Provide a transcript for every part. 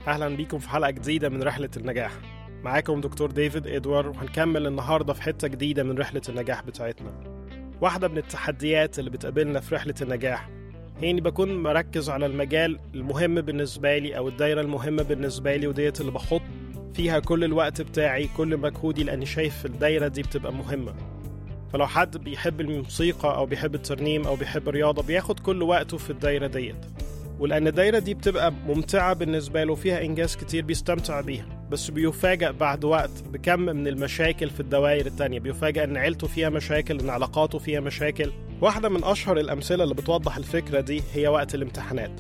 أهلا بيكم في حلقة جديدة من رحلة النجاح معاكم دكتور ديفيد إدوار وهنكمل النهاردة في حتة جديدة من رحلة النجاح بتاعتنا واحدة من التحديات اللي بتقابلنا في رحلة النجاح هي إني بكون مركز على المجال المهم بالنسبة لي أو الدايرة المهمة بالنسبة لي وديت اللي بحط فيها كل الوقت بتاعي كل مجهودي لأني شايف الدايرة دي بتبقى مهمة فلو حد بيحب الموسيقى أو بيحب الترنيم أو بيحب الرياضة بياخد كل وقته في الدايرة ديت ولأن الدايرة دي بتبقى ممتعة بالنسبة له فيها إنجاز كتير بيستمتع بيها بس بيفاجأ بعد وقت بكم من المشاكل في الدوائر التانية بيفاجأ إن عيلته فيها مشاكل إن علاقاته فيها مشاكل واحدة من أشهر الأمثلة اللي بتوضح الفكرة دي هي وقت الامتحانات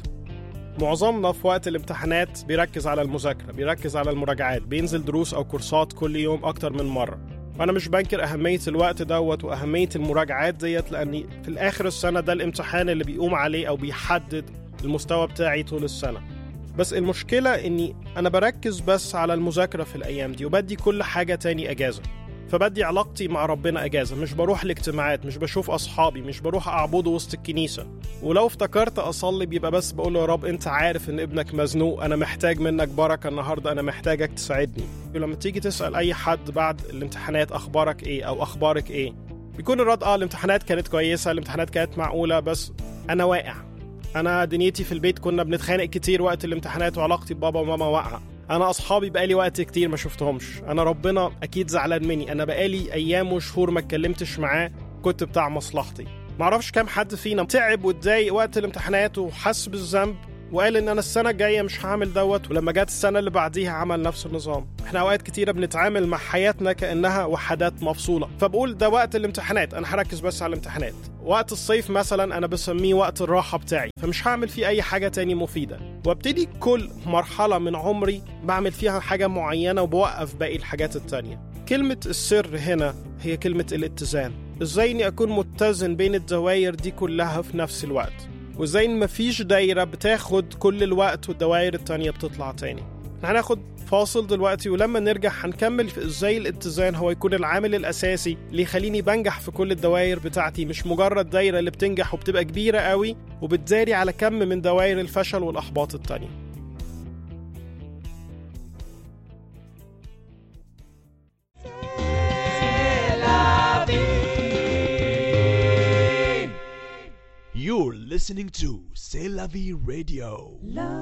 معظمنا في وقت الامتحانات بيركز على المذاكرة بيركز على المراجعات بينزل دروس أو كورسات كل يوم أكتر من مرة وأنا مش بنكر أهمية الوقت دوت وأهمية المراجعات ديت لأني في الآخر السنة ده الامتحان اللي بيقوم عليه أو بيحدد المستوى بتاعي طول السنة بس المشكلة إني أنا بركز بس على المذاكرة في الأيام دي وبدي كل حاجة تاني أجازة فبدي علاقتي مع ربنا أجازة مش بروح الاجتماعات مش بشوف أصحابي مش بروح أعبده وسط الكنيسة ولو افتكرت أصلي بيبقى بس بقول يا رب أنت عارف إن ابنك مزنوق أنا محتاج منك بركة النهاردة أنا محتاجك تساعدني ولما تيجي تسأل أي حد بعد الامتحانات أخبارك إيه أو أخبارك إيه بيكون الرد اه الامتحانات كانت كويسة الامتحانات كانت معقولة بس أنا واقع انا دنيتي في البيت كنا بنتخانق كتير وقت الامتحانات وعلاقتي ببابا وماما واقعه انا اصحابي بقالي وقت كتير ما شفتهمش انا ربنا اكيد زعلان مني انا بقالي ايام وشهور ما اتكلمتش معاه كنت بتاع مصلحتي معرفش كام حد فينا تعب واتضايق وقت الامتحانات وحس بالذنب وقال ان انا السنه الجايه مش هعمل دوت ولما جت السنه اللي بعديها عمل نفس النظام احنا اوقات كتيره بنتعامل مع حياتنا كانها وحدات مفصوله فبقول ده وقت الامتحانات انا هركز بس على الامتحانات وقت الصيف مثلا انا بسميه وقت الراحه بتاعي فمش هعمل فيه اي حاجه تاني مفيده وابتدي كل مرحله من عمري بعمل فيها حاجه معينه وبوقف باقي الحاجات التانيه كلمه السر هنا هي كلمه الاتزان ازاي اني اكون متزن بين الدوائر دي كلها في نفس الوقت وازاي ان مفيش دايرة بتاخد كل الوقت والدوائر التانية بتطلع تاني هناخد فاصل دلوقتي ولما نرجع هنكمل في ازاي الاتزان هو يكون العامل الاساسي اللي يخليني بنجح في كل الدوائر بتاعتي مش مجرد دايرة اللي بتنجح وبتبقى كبيرة قوي وبتداري على كم من دوائر الفشل والاحباط التانية You're listening to C'est la vie radio.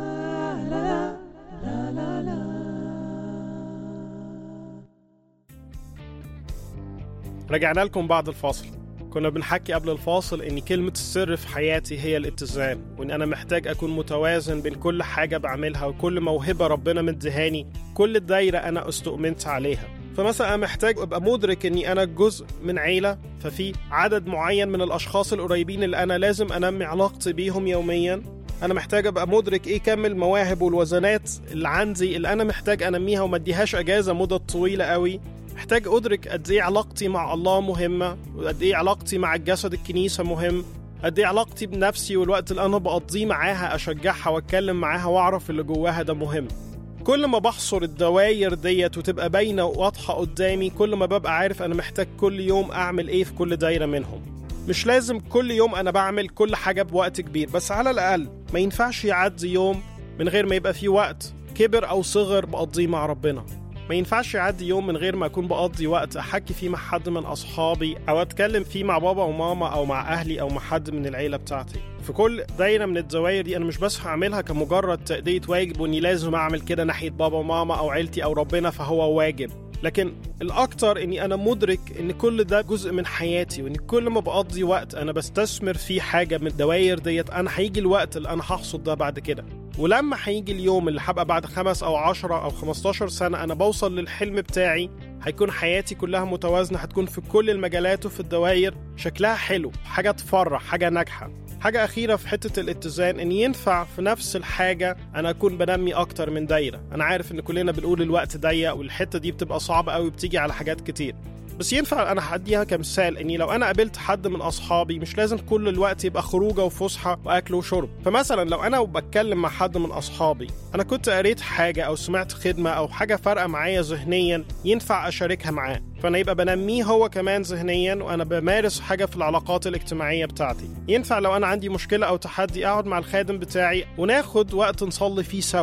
رجعنا لكم بعد الفاصل كنا بنحكي قبل الفاصل ان كلمة السر في حياتي هي الاتزان وان انا محتاج اكون متوازن بين كل حاجة بعملها وكل موهبة ربنا مديهاني كل دايرة انا استؤمنت عليها فمثلا انا محتاج ابقى مدرك اني انا جزء من عيلة ففي عدد معين من الاشخاص القريبين اللي انا لازم انمي علاقتي بيهم يوميا انا محتاج ابقى مدرك ايه كم المواهب والوزنات اللي عندي اللي انا محتاج انميها وما اديهاش اجازة مدة طويلة قوي محتاج ادرك قد ايه علاقتي مع الله مهمه وقد ايه علاقتي مع الجسد الكنيسه مهم قد ايه علاقتي بنفسي والوقت اللي انا بقضيه معاها اشجعها واتكلم معاها واعرف اللي جواها ده مهم كل ما بحصر الدواير ديت وتبقى باينه وواضحه قدامي كل ما ببقى عارف انا محتاج كل يوم اعمل ايه في كل دايره منهم مش لازم كل يوم انا بعمل كل حاجه بوقت كبير بس على الاقل ما ينفعش يعدي يوم من غير ما يبقى فيه وقت كبر او صغر بقضيه مع ربنا ما ينفعش يعدي يوم من غير ما اكون بقضي وقت احكي فيه مع حد من اصحابي او اتكلم فيه مع بابا وماما او مع اهلي او مع حد من العيله بتاعتي في كل دايره من الدوائر دي انا مش بس هعملها كمجرد تاديه واجب واني لازم اعمل كده ناحيه بابا وماما او عيلتي او ربنا فهو واجب لكن الاكتر اني انا مدرك ان كل ده جزء من حياتي وان كل ما بقضي وقت انا بستثمر فيه حاجه من الدواير ديت انا هيجي الوقت اللي انا هحصد ده بعد كده ولما هيجي اليوم اللي هبقى بعد خمس او عشرة او 15 سنه انا بوصل للحلم بتاعي هيكون حياتي كلها متوازنه هتكون في كل المجالات وفي الدواير شكلها حلو حاجه تفرح حاجه ناجحه حاجة أخيرة في حتة الاتزان إن ينفع في نفس الحاجة أنا أكون بنمي أكتر من دايرة أنا عارف إن كلنا بنقول الوقت ضيق والحتة دي بتبقى صعبة قوي بتيجي على حاجات كتير بس ينفع انا هديها كمثال اني لو انا قابلت حد من اصحابي مش لازم كل الوقت يبقى خروجه وفسحه واكل وشرب فمثلا لو انا بتكلم مع حد من اصحابي انا كنت قريت حاجه او سمعت خدمه او حاجه فارقه معايا ذهنيا ينفع اشاركها معاه فانا يبقى بنميه هو كمان ذهنيا وانا بمارس حاجه في العلاقات الاجتماعيه بتاعتي ينفع لو انا عندي مشكله او تحدي اقعد مع الخادم بتاعي وناخد وقت نصلي فيه سوا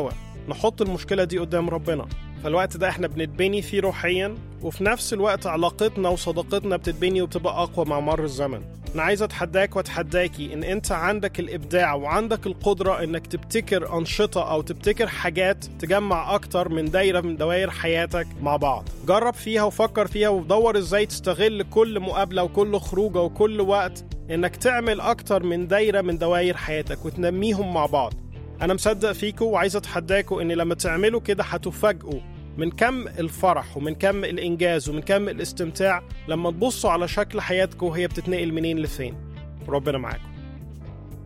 نحط المشكلة دي قدام ربنا فالوقت ده احنا بنتبني فيه روحيا وفي نفس الوقت علاقتنا وصداقتنا بتتبني وبتبقى أقوى مع مر الزمن أنا عايز أتحداك وأتحداكي إن أنت عندك الإبداع وعندك القدرة إنك تبتكر أنشطة أو تبتكر حاجات تجمع أكتر من دايرة من دوائر حياتك مع بعض جرب فيها وفكر فيها ودور إزاي تستغل كل مقابلة وكل خروجة وكل وقت إنك تعمل أكتر من دايرة من دوائر حياتك وتنميهم مع بعض أنا مصدق فيكم وعايز أتحداكم إن لما تعملوا كده هتفاجئوا من كم الفرح ومن كم الإنجاز ومن كم الاستمتاع لما تبصوا على شكل حياتكم وهي بتتنقل منين لفين ربنا معاكم